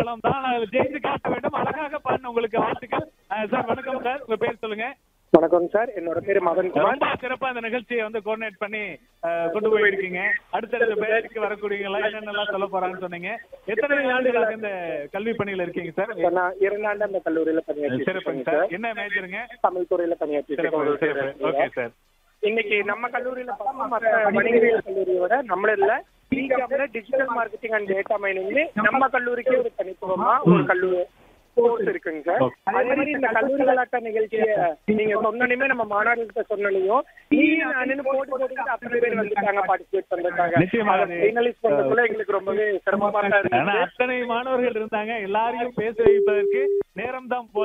களம் தான் அதில் ஜெயித்து காட்ட வேண்டும் அழகாக பாடின உங்களுக்கு வாழ்த்துக்கள் அஹ் சார் வணக்கம் சார் உங்க பேர் சொல்லுங்க வணக்கம் சார் என்னோட பேரு மதன்குமார் ரொம்ப சிறப்பா இந்த நிகழ்ச்சியை வந்து கோஆர்டினேட் பண்ணி அஹ், கொண்டு போயிருக்கீங்க அடுத்தடுத்த பேருக்கு வரக்கூடியவங்க என்னென்னலாம் சொல்ல போறாங்கன்னு சொன்னீங்க எத்தனை ஆண்டுகளாக இந்த கல்வி பணியில இருக்கீங்க சார் இப்ப நான் இரண்டாண்டு அந்த கல்லூரியில பணியாற்றி சிறப்புங்க சார் என்ன மேஜருங்க தமிழ் துறையில பணியாற்றி சிறப்பு சிறப்பு ஓகே சார் இன்னைக்கு நம்ம கல்லூரியில பார்த்தா மற்ற வணிகவியல் கல்லூரியோட நம்மள பிகாம்ல digital marketing and data mining நம்ம கல்லூரிக்கு ஒரு தனித்துவமா ஒரு கல்லூரி கோர்ஸ் இருக்குங்க சார் அதே மாதிரி இந்த கல்லூரி விளையாட்ட நிகழ்ச்சிய நீங்க சொன்னனுமே நம்ம மாணவர்கள்ட்ட சொன்னனையும் நீ நானுன்னு போட்டு போட்டு அத்தனை பேர் வந்துட்டாங்க பார்ட்டிசிபேட் பண்றதுக்காக நிச்சயமா அது- ஃபைனலிஸ்ட் பண்றதுல எங்களுக்கு ரொம்பவே சிரமமா தான் ஆனா இருந்துச்சு அத்தனை மாணவர்கள் இருந்தாங்க எல்லாரையும் பேச வைப்பதற்கு நேரம் தான்